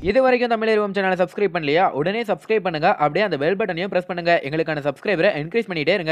இது வரைக்கும் தமிழ் சேனலை சப்ஸ்கிரைப் பண்ணலையா உடனே சப்ஸ்கிரைப் பண்ணுங்க அப்படியே அந்த பெல் பட்டனையும் பிரஸ் பண்ணுங்க எங்களுக்கான சப்ஸ்கிரைபரை என்கரேஜ் பண்ணிட்டே இருங்க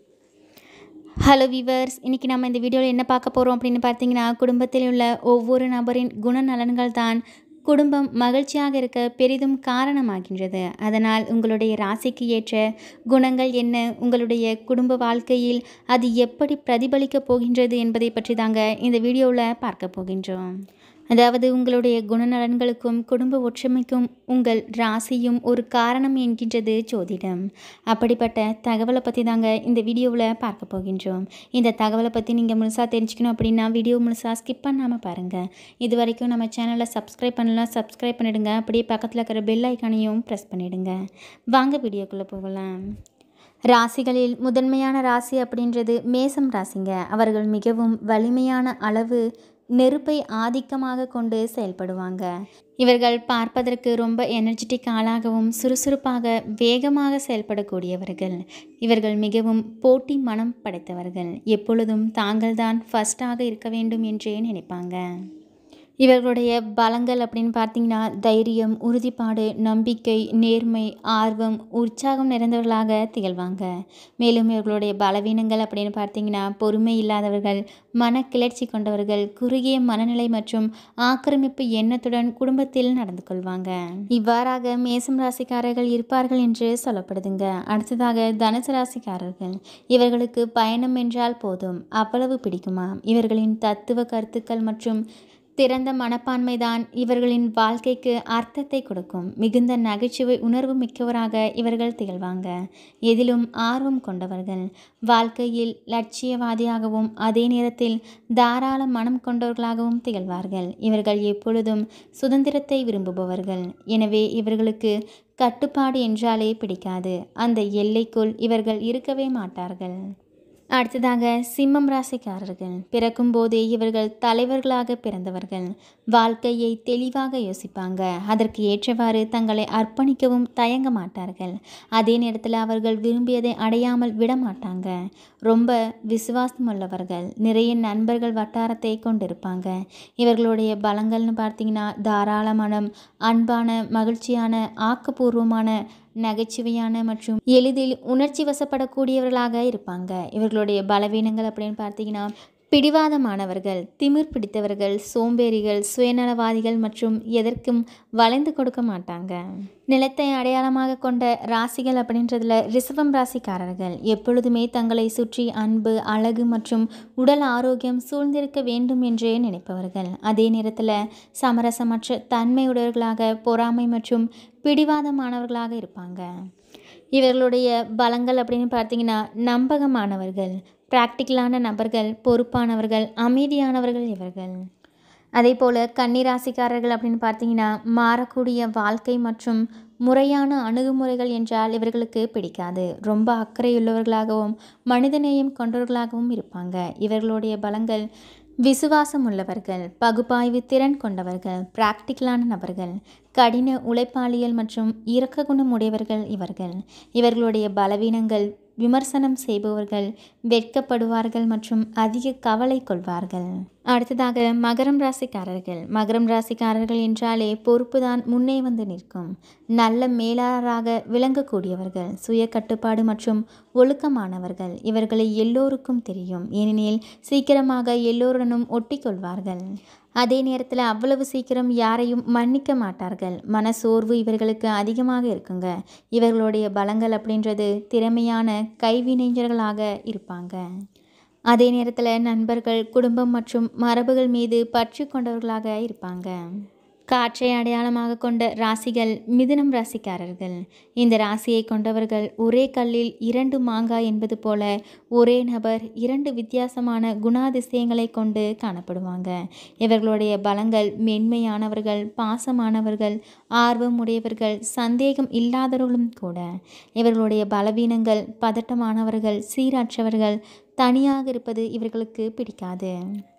ஹலோ விவர்ஸ் இன்றைக்கி நம்ம இந்த வீடியோவில் என்ன பார்க்க போகிறோம் அப்படின்னு பார்த்தீங்கன்னா குடும்பத்தில் உள்ள ஒவ்வொரு நபரின் குணநலன்கள் தான் குடும்பம் மகிழ்ச்சியாக இருக்க பெரிதும் காரணமாகின்றது அதனால் உங்களுடைய ராசிக்கு ஏற்ற குணங்கள் என்ன உங்களுடைய குடும்ப வாழ்க்கையில் அது எப்படி பிரதிபலிக்கப் போகின்றது என்பதை பற்றி தாங்க இந்த வீடியோவில் பார்க்க போகின்றோம் அதாவது உங்களுடைய குணநலன்களுக்கும் குடும்ப ஒற்றுமைக்கும் உங்கள் ராசியும் ஒரு காரணம் என்கின்றது ஜோதிடம் அப்படிப்பட்ட தகவலை பற்றி தாங்க இந்த வீடியோவில் பார்க்க போகின்றோம் இந்த தகவலை பற்றி நீங்கள் முழுசாக தெரிஞ்சுக்கணும் அப்படின்னா வீடியோ முழுசாக ஸ்கிப் பண்ணாமல் பாருங்கள் இது வரைக்கும் நம்ம சேனலை சப்ஸ்கிரைப் பண்ணலாம் சப்ஸ்கிரைப் பண்ணிடுங்க அப்படியே பக்கத்தில் இருக்கிற பெல் ஐக்கானையும் ப்ரெஸ் பண்ணிடுங்க வாங்க வீடியோக்குள்ளே போகலாம் ராசிகளில் முதன்மையான ராசி அப்படின்றது மேசம் ராசிங்க அவர்கள் மிகவும் வலிமையான அளவு நெருப்பை ஆதிக்கமாக கொண்டு செயல்படுவாங்க இவர்கள் பார்ப்பதற்கு ரொம்ப எனர்ஜெட்டிக் ஆளாகவும் சுறுசுறுப்பாக வேகமாக செயல்படக்கூடியவர்கள் இவர்கள் மிகவும் போட்டி மனம் படைத்தவர்கள் எப்பொழுதும் தாங்கள்தான் ஃபர்ஸ்டாக இருக்க வேண்டும் என்றே நினைப்பாங்க இவர்களுடைய பலங்கள் அப்படின்னு பார்த்தீங்கன்னா தைரியம் உறுதிப்பாடு நம்பிக்கை நேர்மை ஆர்வம் உற்சாகம் நிறைந்தவர்களாக திகழ்வாங்க மேலும் இவர்களுடைய பலவீனங்கள் அப்படின்னு பார்த்தீங்கன்னா பொறுமை இல்லாதவர்கள் மன கிளர்ச்சி கொண்டவர்கள் குறுகிய மனநிலை மற்றும் ஆக்கிரமிப்பு எண்ணத்துடன் குடும்பத்தில் நடந்து கொள்வாங்க இவ்வாறாக மேசம் ராசிக்காரர்கள் இருப்பார்கள் என்று சொல்லப்படுதுங்க அடுத்ததாக தனுசு ராசிக்காரர்கள் இவர்களுக்கு பயணம் என்றால் போதும் அவ்வளவு பிடிக்குமா இவர்களின் தத்துவ கருத்துக்கள் மற்றும் திறந்த மனப்பான்மைதான் இவர்களின் வாழ்க்கைக்கு அர்த்தத்தை கொடுக்கும் மிகுந்த நகைச்சுவை உணர்வு மிக்கவராக இவர்கள் திகழ்வாங்க எதிலும் ஆர்வம் கொண்டவர்கள் வாழ்க்கையில் லட்சியவாதியாகவும் அதே நேரத்தில் தாராள மனம் கொண்டவர்களாகவும் திகழ்வார்கள் இவர்கள் எப்பொழுதும் சுதந்திரத்தை விரும்புபவர்கள் எனவே இவர்களுக்கு கட்டுப்பாடு என்றாலே பிடிக்காது அந்த எல்லைக்குள் இவர்கள் இருக்கவே மாட்டார்கள் அடுத்ததாக சிம்மம் ராசிக்காரர்கள் பிறக்கும் போதே இவர்கள் தலைவர்களாக பிறந்தவர்கள் வாழ்க்கையை தெளிவாக யோசிப்பாங்க அதற்கு ஏற்றவாறு தங்களை அர்ப்பணிக்கவும் தயங்க மாட்டார்கள் அதே நேரத்தில் அவர்கள் விரும்பியதை அடையாமல் விட மாட்டாங்க ரொம்ப விசுவாசம் உள்ளவர்கள் நிறைய நண்பர்கள் வட்டாரத்தை கொண்டிருப்பாங்க இவர்களுடைய பலங்கள்னு பார்த்தீங்கன்னா தாராள மனம் அன்பான மகிழ்ச்சியான ஆக்கப்பூர்வமான நகைச்சுவையான மற்றும் எளிதில் உணர்ச்சி வசப்படக்கூடியவர்களாக இருப்பாங்க இவர்களுடைய பலவீனங்கள் அப்படின்னு பார்த்தீங்கன்னா பிடிவாதமானவர்கள் திமிர் பிடித்தவர்கள் சோம்பேறிகள் சுயநலவாதிகள் மற்றும் எதற்கும் வளைந்து கொடுக்க மாட்டாங்க நிலத்தை அடையாளமாக கொண்ட ராசிகள் அப்படின்றதுல ரிசவம் ராசிக்காரர்கள் எப்பொழுதுமே தங்களை சுற்றி அன்பு அழகு மற்றும் உடல் ஆரோக்கியம் சூழ்ந்திருக்க வேண்டும் என்றே நினைப்பவர்கள் அதே நேரத்தில் சமரசமற்ற தன்மையுடையவர்களாக பொறாமை மற்றும் பிடிவாதமானவர்களாக இருப்பாங்க இவர்களுடைய பலங்கள் அப்படின்னு பார்த்தீங்கன்னா நம்பகமானவர்கள் ப்ராக்டிக்கலான நபர்கள் பொறுப்பானவர்கள் அமைதியானவர்கள் இவர்கள் அதே போல் கன்னிராசிக்காரர்கள் அப்படின்னு பார்த்தீங்கன்னா மாறக்கூடிய வாழ்க்கை மற்றும் முறையான அணுகுமுறைகள் என்றால் இவர்களுக்கு பிடிக்காது ரொம்ப அக்கறையுள்ளவர்களாகவும் மனிதநேயம் கொண்டவர்களாகவும் இருப்பாங்க இவர்களுடைய பலங்கள் விசுவாசம் உள்ளவர்கள் பகுப்பாய்வு திறன் கொண்டவர்கள் பிராக்டிக்கலான நபர்கள் கடின உழைப்பாளியல் மற்றும் இரக்க குணம் உடையவர்கள் இவர்கள் இவர்களுடைய பலவீனங்கள் விமர்சனம் செய்பவர்கள் வெட்கப்படுவார்கள் மற்றும் அதிக கவலை கொள்வார்கள் அடுத்ததாக மகரம் ராசிக்காரர்கள் மகரம் ராசிக்காரர்கள் என்றாலே பொறுப்புதான் முன்னே வந்து நிற்கும் நல்ல மேலாளராக விளங்கக்கூடியவர்கள் சுய கட்டுப்பாடு மற்றும் ஒழுக்கமானவர்கள் இவர்களை எல்லோருக்கும் தெரியும் ஏனெனில் சீக்கிரமாக எல்லோருடனும் ஒட்டிக்கொள்வார்கள் அதே நேரத்தில் அவ்வளவு சீக்கிரம் யாரையும் மன்னிக்க மாட்டார்கள் மனசோர்வு இவர்களுக்கு அதிகமாக இருக்குங்க இவர்களுடைய பலங்கள் அப்படின்றது திறமையான கைவினைஞர்களாக இருப்பாங்க அதே நேரத்தில் நண்பர்கள் குடும்பம் மற்றும் மரபுகள் மீது பற்று கொண்டவர்களாக இருப்பாங்க காற்றை அடையாளமாக கொண்ட ராசிகள் மிதுனம் ராசிக்காரர்கள் இந்த ராசியை கொண்டவர்கள் ஒரே கல்லில் இரண்டு மாங்காய் என்பது போல ஒரே நபர் இரண்டு வித்தியாசமான குணாதிசயங்களை கொண்டு காணப்படுவாங்க இவர்களுடைய பலங்கள் மென்மையானவர்கள் பாசமானவர்கள் ஆர்வம் உடையவர்கள் சந்தேகம் இல்லாதவர்களும் கூட இவர்களுடைய பலவீனங்கள் பதட்டமானவர்கள் சீரற்றவர்கள் தனியாக இருப்பது இவர்களுக்கு பிடிக்காது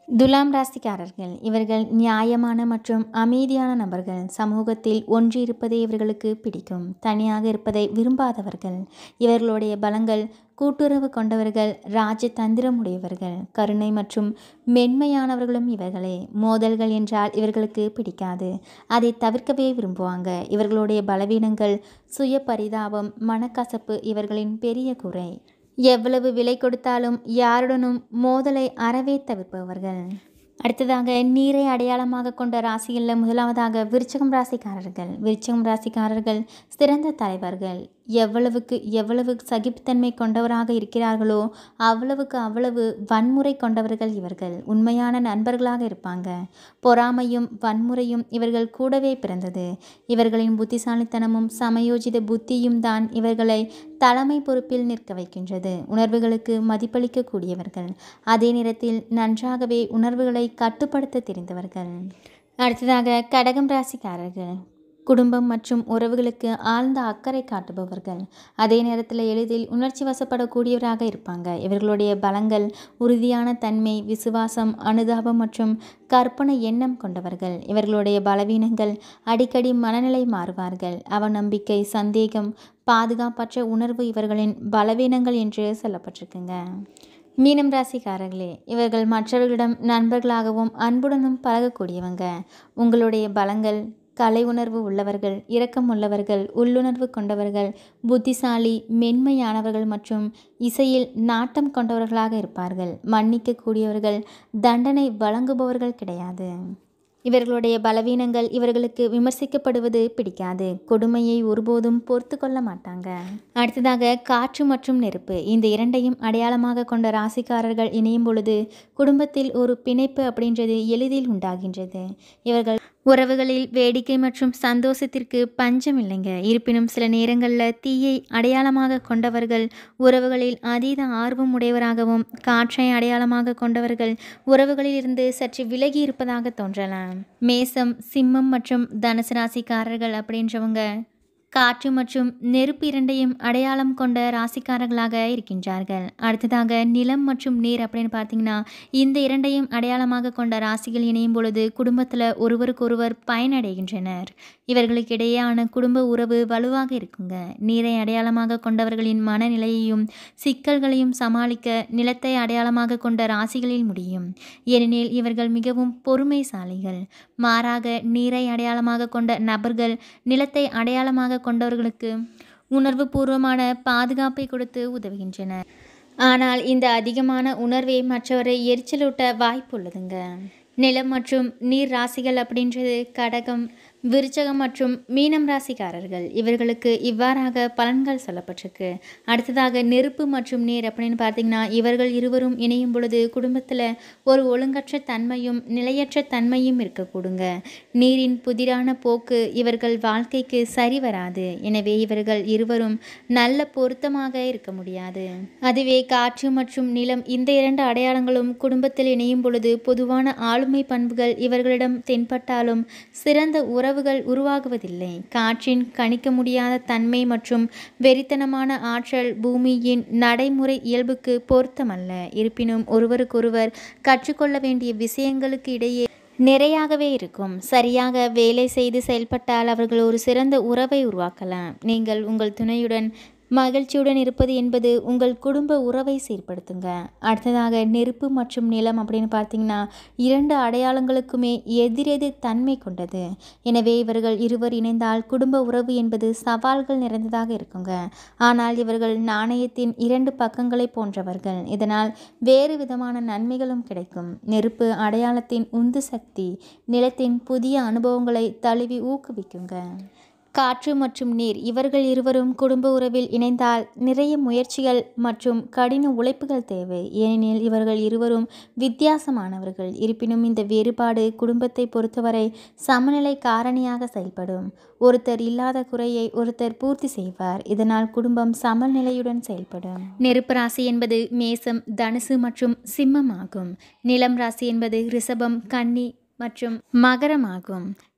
துலாம் ராசிக்காரர்கள் இவர்கள் நியாயமான மற்றும் அமைதியான நபர்கள் சமூகத்தில் ஒன்றி இருப்பதே இவர்களுக்கு பிடிக்கும் தனியாக இருப்பதை விரும்பாதவர்கள் இவர்களுடைய பலங்கள் கூட்டுறவு கொண்டவர்கள் ராஜ தந்திரம் உடையவர்கள் கருணை மற்றும் மென்மையானவர்களும் இவர்களே மோதல்கள் என்றால் இவர்களுக்கு பிடிக்காது அதை தவிர்க்கவே விரும்புவாங்க இவர்களுடைய பலவீனங்கள் சுய பரிதாபம் மனக்கசப்பு இவர்களின் பெரிய குறை எவ்வளவு விலை கொடுத்தாலும் யாருடனும் மோதலை அறவே தவிர்ப்பவர்கள் அடுத்ததாக நீரை அடையாளமாக கொண்ட ராசிகளில் முதலாவதாக விருச்சகம் ராசிக்காரர்கள் விருச்சகம் ராசிக்காரர்கள் சிறந்த தலைவர்கள் எவ்வளவுக்கு எவ்வளவு சகிப்புத்தன்மை கொண்டவராக இருக்கிறார்களோ அவ்வளவுக்கு அவ்வளவு வன்முறை கொண்டவர்கள் இவர்கள் உண்மையான நண்பர்களாக இருப்பாங்க பொறாமையும் வன்முறையும் இவர்கள் கூடவே பிறந்தது இவர்களின் புத்திசாலித்தனமும் சமயோஜித புத்தியும் தான் இவர்களை தலைமை பொறுப்பில் நிற்க வைக்கின்றது உணர்வுகளுக்கு மதிப்பளிக்கக்கூடியவர்கள் அதே நேரத்தில் நன்றாகவே உணர்வுகளை கட்டுப்படுத்த தெரிந்தவர்கள் அடுத்ததாக கடகம் ராசிக்காரர்கள் குடும்பம் மற்றும் உறவுகளுக்கு ஆழ்ந்த அக்கறை காட்டுபவர்கள் அதே நேரத்தில் எளிதில் உணர்ச்சி வசப்படக்கூடியவராக இருப்பாங்க இவர்களுடைய பலங்கள் உறுதியான தன்மை விசுவாசம் அனுதாபம் மற்றும் கற்பனை எண்ணம் கொண்டவர்கள் இவர்களுடைய பலவீனங்கள் அடிக்கடி மனநிலை மாறுவார்கள் அவநம்பிக்கை சந்தேகம் பாதுகாப்பற்ற உணர்வு இவர்களின் பலவீனங்கள் என்று சொல்லப்பட்டிருக்குங்க மீனம் ராசிக்காரர்களே இவர்கள் மற்றவர்களிடம் நண்பர்களாகவும் அன்புடனும் பழகக்கூடியவங்க உங்களுடைய பலங்கள் கலை உணர்வு உள்ளவர்கள் இரக்கம் உள்ளவர்கள் உள்ளுணர்வு கொண்டவர்கள் புத்திசாலி மென்மையானவர்கள் மற்றும் இசையில் நாட்டம் கொண்டவர்களாக இருப்பார்கள் மன்னிக்கக்கூடியவர்கள் தண்டனை வழங்குபவர்கள் கிடையாது இவர்களுடைய பலவீனங்கள் இவர்களுக்கு விமர்சிக்கப்படுவது பிடிக்காது கொடுமையை ஒருபோதும் பொறுத்து கொள்ள மாட்டாங்க அடுத்ததாக காற்று மற்றும் நெருப்பு இந்த இரண்டையும் அடையாளமாக கொண்ட ராசிக்காரர்கள் இணையும் பொழுது குடும்பத்தில் ஒரு பிணைப்பு அப்படின்றது எளிதில் உண்டாகின்றது இவர்கள் உறவுகளில் வேடிக்கை மற்றும் சந்தோஷத்திற்கு பஞ்சம் இல்லைங்க இருப்பினும் சில நேரங்களில் தீயை அடையாளமாக கொண்டவர்கள் உறவுகளில் அதீத ஆர்வம் உடையவராகவும் காற்றை அடையாளமாக கொண்டவர்கள் உறவுகளில் இருந்து சற்று விலகி இருப்பதாக தோன்றலாம் மேசம் சிம்மம் மற்றும் தனுசு ராசிக்காரர்கள் அப்படின்றவங்க காற்று மற்றும் நெருப்பு இரண்டையும் அடையாளம் கொண்ட ராசிக்காரர்களாக இருக்கின்றார்கள் அடுத்ததாக நிலம் மற்றும் நீர் அப்படின்னு பார்த்தீங்கன்னா இந்த இரண்டையும் அடையாளமாக கொண்ட ராசிகள் இணையும் பொழுது குடும்பத்தில் ஒருவருக்கொருவர் பயனடைகின்றனர் இவர்களுக்கு இடையேயான குடும்ப உறவு வலுவாக இருக்குங்க நீரை அடையாளமாக கொண்டவர்களின் மனநிலையையும் சிக்கல்களையும் சமாளிக்க நிலத்தை அடையாளமாக கொண்ட ராசிகளில் முடியும் ஏனெனில் இவர்கள் மிகவும் பொறுமைசாலிகள் மாறாக நீரை அடையாளமாக கொண்ட நபர்கள் நிலத்தை அடையாளமாக கொண்டவர்களுக்கு உணர்வுபூர்வமான பாதுகாப்பை கொடுத்து உதவுகின்றனர் ஆனால் இந்த அதிகமான உணர்வை மற்றவரை எரிச்சலூட்ட வாய்ப்புள்ளதுங்க நிலம் மற்றும் நீர் ராசிகள் அப்படின்றது கடகம் விருச்சகம் மற்றும் மீனம் ராசிக்காரர்கள் இவர்களுக்கு இவ்வாறாக பலன்கள் சொல்லப்பட்டிருக்கு அடுத்ததாக நெருப்பு மற்றும் நீர் அப்படின்னு பார்த்தீங்கன்னா இவர்கள் இருவரும் இணையும் பொழுது குடும்பத்தில் ஒரு ஒழுங்கற்ற தன்மையும் நிலையற்ற தன்மையும் இருக்கக்கூடுங்க நீரின் புதிரான போக்கு இவர்கள் வாழ்க்கைக்கு சரி வராது எனவே இவர்கள் இருவரும் நல்ல பொருத்தமாக இருக்க முடியாது அதுவே காற்று மற்றும் நிலம் இந்த இரண்டு அடையாளங்களும் குடும்பத்தில் இணையும் பொழுது பொதுவான ஆளுமை பண்புகள் இவர்களிடம் தென்பட்டாலும் சிறந்த உறவுகள் உருவாகுவதில்லை காற்றின் கணிக்க முடியாத தன்மை மற்றும் வெறித்தனமான ஆற்றல் பூமியின் நடைமுறை இயல்புக்கு பொருத்தமல்ல இருப்பினும் ஒருவருக்கொருவர் கற்றுக்கொள்ள வேண்டிய விஷயங்களுக்கு இடையே நிறையாகவே இருக்கும் சரியாக வேலை செய்து செயல்பட்டால் அவர்கள் ஒரு சிறந்த உறவை உருவாக்கலாம் நீங்கள் உங்கள் துணையுடன் மகிழ்ச்சியுடன் இருப்பது என்பது உங்கள் குடும்ப உறவை சீர்படுத்துங்க அடுத்ததாக நெருப்பு மற்றும் நிலம் அப்படின்னு பார்த்தீங்கன்னா இரண்டு அடையாளங்களுக்குமே எதிரெதிர் தன்மை கொண்டது எனவே இவர்கள் இருவர் இணைந்தால் குடும்ப உறவு என்பது சவால்கள் நிறைந்ததாக இருக்குங்க ஆனால் இவர்கள் நாணயத்தின் இரண்டு பக்கங்களை போன்றவர்கள் இதனால் வேறு விதமான நன்மைகளும் கிடைக்கும் நெருப்பு அடையாளத்தின் உந்து சக்தி நிலத்தின் புதிய அனுபவங்களை தழுவி ஊக்குவிக்குங்க காற்று மற்றும் நீர் இவர்கள் இருவரும் குடும்ப உறவில் இணைந்தால் நிறைய முயற்சிகள் மற்றும் கடின உழைப்புகள் தேவை ஏனெனில் இவர்கள் இருவரும் வித்தியாசமானவர்கள் இருப்பினும் இந்த வேறுபாடு குடும்பத்தை பொறுத்தவரை சமநிலை காரணியாக செயல்படும் ஒருத்தர் இல்லாத குறையை ஒருத்தர் பூர்த்தி செய்வார் இதனால் குடும்பம் சமநிலையுடன் செயல்படும் நெருப்பு ராசி என்பது மேசம் தனுசு மற்றும் சிம்மம் ஆகும் நிலம் ராசி என்பது ரிஷபம் கன்னி மற்றும் மகரமாகும்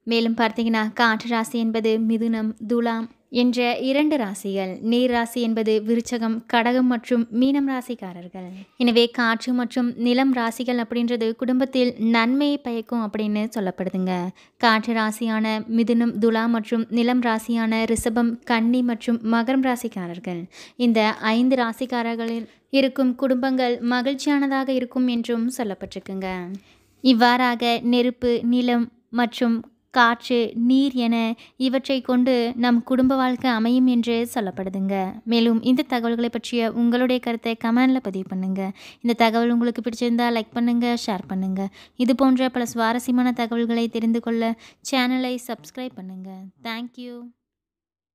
மேலும் பார்த்தீங்கன்னா காற்று ராசி என்பது மிதுனம் துலாம் என்ற இரண்டு ராசிகள் நீர் ராசி என்பது விருச்சகம் கடகம் மற்றும் மீனம் ராசிக்காரர்கள் எனவே காற்று மற்றும் நிலம் ராசிகள் அப்படின்றது குடும்பத்தில் நன்மையை பயக்கும் அப்படின்னு சொல்லப்படுதுங்க காற்று ராசியான மிதுனம் துலா மற்றும் நிலம் ராசியான ரிஷபம் கன்னி மற்றும் மகரம் ராசிக்காரர்கள் இந்த ஐந்து ராசிக்காரர்களில் இருக்கும் குடும்பங்கள் மகிழ்ச்சியானதாக இருக்கும் என்றும் சொல்லப்பட்டிருக்குங்க இவ்வாறாக நெருப்பு நிலம் மற்றும் காற்று நீர் என இவற்றை கொண்டு நம் குடும்ப வாழ்க்கை அமையும் என்று சொல்லப்படுதுங்க மேலும் இந்த தகவல்களை பற்றிய உங்களுடைய கருத்தை கமெண்டில் பதிவு பண்ணுங்கள் இந்த தகவல் உங்களுக்கு பிடிச்சிருந்தா லைக் பண்ணுங்கள் ஷேர் பண்ணுங்கள் இது போன்ற பல சுவாரஸ்யமான தகவல்களை தெரிந்து கொள்ள சேனலை சப்ஸ்கிரைப் பண்ணுங்கள் தேங்க்யூ